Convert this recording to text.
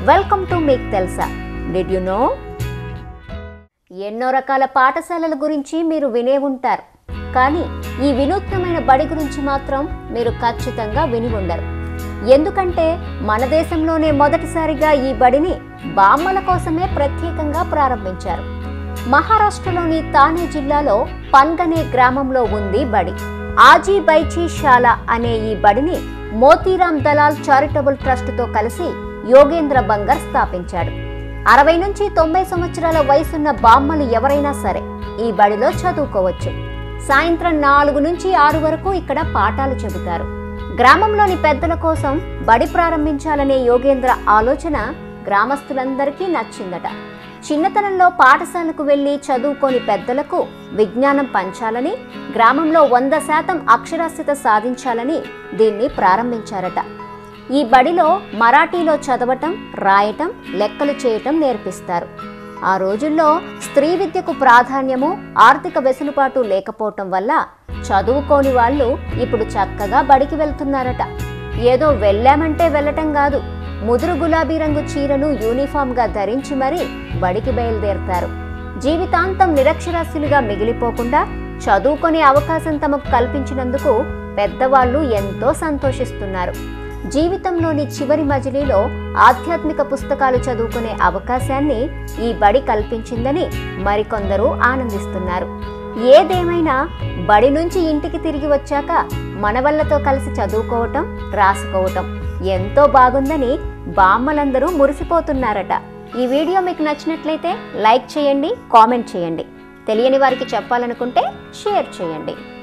welcome to మీకు తెలుసా did you know ఎన్నో రకాల పాఠశాలల గురించి మీరు వినే ఉంటారు కానీ ఈ వినూత్నమైన బడి గురించి మాత్రం మీరు ఖచ్చితంగా విని ఉండరు ఎందుకంటే మన దేశంలోనే మొదటిసారిగా ఈ బడిని బామ్మల కోసమే ప్రత్యేకంగా ప్రారంభించారు మహారాష్ట్రలోని తానే జిల్లాలో పన్గనే గ్రామంలో ఉంది బడి ఆజీ బైచీ శాల అనే ఈ బడిని మోతీరామ్ దలాల్ చారిటబుల్ ట్రస్ట్తో కలిసి యోగేంద్ర బంగర్ స్థాపించాడు అరవై నుంచి తొంభై సంవత్సరాల వయసున్న బామ్మలు ఎవరైనా సరే ఈ బడిలో చదువుకోవచ్చు సాయంత్రం నాలుగు నుంచి ఆరు వరకు ఇక్కడ పాఠాలు చెబుతారు గ్రామంలోని పెద్దల కోసం బడి ప్రారంభించాలనే యోగేంద్ర ఆలోచన గ్రామస్తులందరికీ నచ్చిందట చిన్నతనంలో పాఠశాలకు వెళ్లి చదువుకోని పెద్దలకు విజ్ఞానం పంచాలని గ్రామంలో వంద శాతం అక్షరాస్యత సాధించాలని దీన్ని ప్రారంభించారట ఈ బడిలో మరాఠీలో చదవటం రాయటం లెక్కలు చేయటం నేర్పిస్తారు ఆ రోజుల్లో స్త్రీ విద్యకు ప్రాధాన్యము ఆర్థిక వెసులుబాటు లేకపోవటం వల్ల చదువుకోని వాళ్ళు ఇప్పుడు చక్కగా బడికి వెళ్తున్నారట ఏదో వెళ్ళామంటే వెళ్ళటం కాదు ముదురు గులాబీ రంగు చీరను యూనిఫామ్గా ధరించి మరీ బడికి బయలుదేరతారు జీవితాంతం నిరక్షరాస్యులుగా మిగిలిపోకుండా చదువుకునే అవకాశం తమకు కల్పించినందుకు పెద్దవాళ్ళు ఎంతో సంతోషిస్తున్నారు జీవితంలోని చివరి మజిలీలో ఆధ్యాత్మిక పుస్తకాలు చదువుకునే అవకాశాన్ని ఈ బడి కల్పించిందని మరికొందరు ఆనందిస్తున్నారు ఏదేమైనా బడి నుంచి ఇంటికి తిరిగి వచ్చాక మనవళ్లతో కలిసి చదువుకోవటం రాసుకోవటం ఎంతో బాగుందని బామ్మలందరూ మురిసిపోతున్నారట ఈ వీడియో మీకు నచ్చినట్లయితే లైక్ చేయండి కామెంట్ చేయండి తెలియని వారికి చెప్పాలనుకుంటే షేర్ చేయండి